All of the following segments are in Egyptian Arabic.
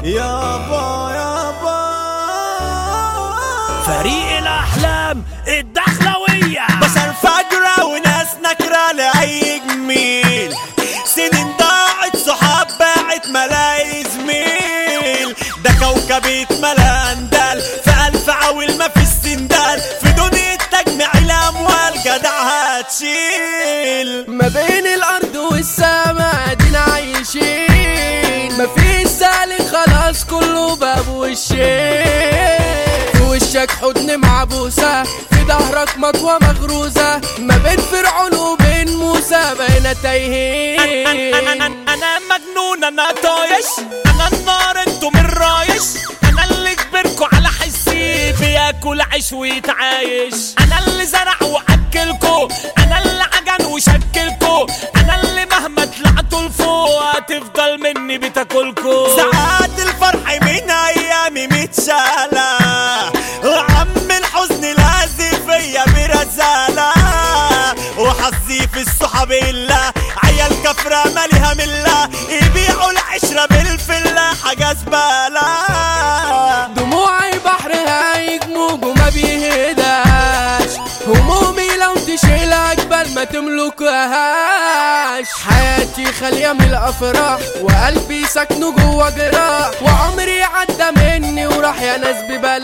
يابا يابا فريق الأحلام الدخلوية بشر فجرة وناس نكرة لأي جميل سنين ضاعت صحاب باعت ملاي زميل ده كوكب اتملى اندال في ألف عويل ما في السندال في دنيا تجمع الأموال جدع هتشيل ما بين الارض والسماء دينا عايشين مفيش سالك خلاص كله باب وشين في وشك حضن معبوسة في ظهرك مطوة مغروزة ما بين فرعون وبين موسى بين تايهين أنا, أنا مجنون أنا طايش أنا النار انتم الرايش أنا اللي كبركوا على حسي بياكل عيش ويتعايش أنا اللي زرع وأكلكوا أنا اللي عجن وشكلكوا أنا اللي مهما طلعتوا لفوق هتفضل مني بتاكلكوا ساعات الفرح من ايامي متشالة وعم الحزن لازم فيا برزالة وحظي في الصحاب الا عيال كفرة مالها ملة يبيعوا العشرة بالفلة حاجة زبالة دموعي بحر هايج موج وما بيهداش همومي لو تشيلها جبال ما تملكهاش حياتي خالية من الأفراح وقلبي سكنه جوا جراح وعمري عدى مني وراح يا ناس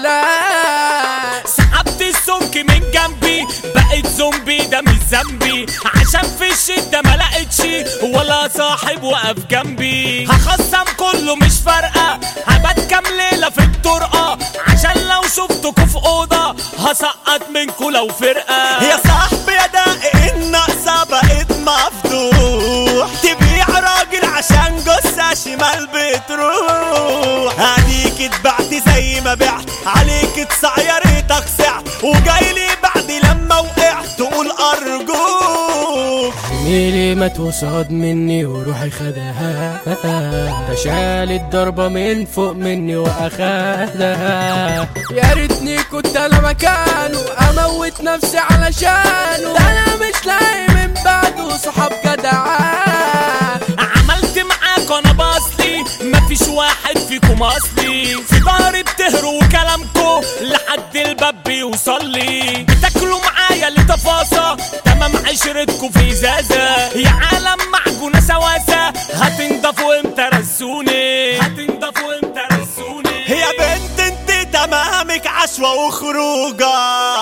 ببلاش سحبت السمك من جنبي بقيت زومبي ده مش ذنبي عشان في الشدة ما لقيتش ولا صاحب وقف جنبي هخصم كله مش فارقة هبات كام ليلة في الطرقة عشان لو شفتكوا في أوضة هسقط منكوا لو فرقة يا صاحبي يا دقيق الناقصة بقيت مفتوح تبيع راجل عشان جثة شمال بتروح اديك اتبعت زي ما بعت عليك اتسعيرتك سعت وجاي لي بعد لما وقعت تقول ارجوك ميلي ما توصد مني وروحي خدها ده شال الضربة من فوق مني واخدها يا ريتني كنت انا مكانه اموت نفسي علشانه ده انا مش لاقي من بعده صحاب جدعان عملت معاكوا انا باصلي مفيش واحد فيكم اصلي في ظهري بتهروا كلامكوا لحد الباب بيوصل لي بتاكلوا معايا لتفاصة تمام عشرتكوا في ازازة يا عالم معجونة سواسة هتنضفوا امتى رسوني هتنضفوا امتى رسوني يا بنت انت تمامك عشوة وخروجة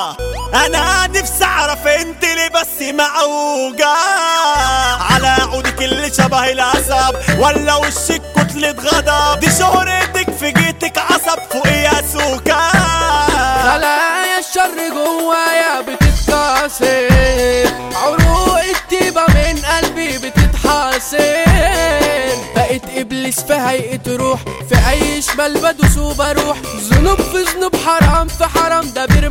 انا نفسي اعرف انت ليه بس معوجة على عودك اللي شبه العصب ولا وشك كتلة غضب دي شهرتك في جيتك عصب فوق يا سوكا خلايا الشر جوايا بتتكسر عروق الطيبة من قلبي بتتحاسر بقيت ابليس في هيئة روح في اي شمال بدوس وبروح ذنوب في ذنوب حرام في حرام دبير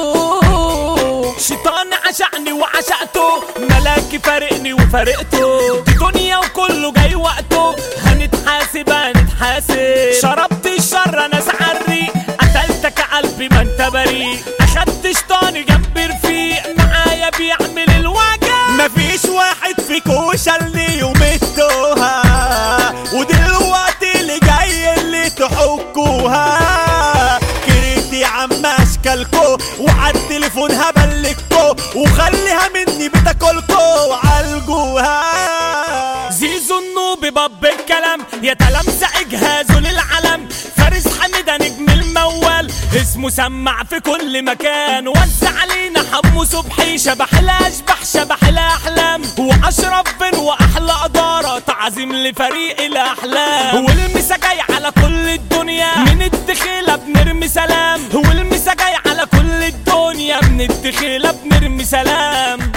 مفتوح شيطان عشقني وعشقته ملاكي فارقني وفارقته دي دنيا وكله جاي وقته هنتحاسب هنتحاسب شربت الشر انا سعري قتلتك قلبي ما انت بريء اخدت شيطاني جنب رفيق معايا بيعمل الوجع مفيش واحد فيكو شلني يوم التوها ودلوقتي اللي جاي اللي تحكوها كرهت يا عم اشكالكو وعلى التليفون هبلكو وخليها مني بتاكلكو وعالجوها زيزو النوبي باب الكلام يا تلامسة اجهازه للعلم فارس حميدة نجم الموال اسمه سمع في كل مكان وزع علينا حمو صبحي شبح الاشبح شبح الاحلام واشرف بن واحلى ادارة تعظيم لفريق الاحلام والمسا جاي على كل الدنيا من الدخيلة بنرمي سلام والمسا جاي على كل الدنيا من الدخيلة بنرمي سلام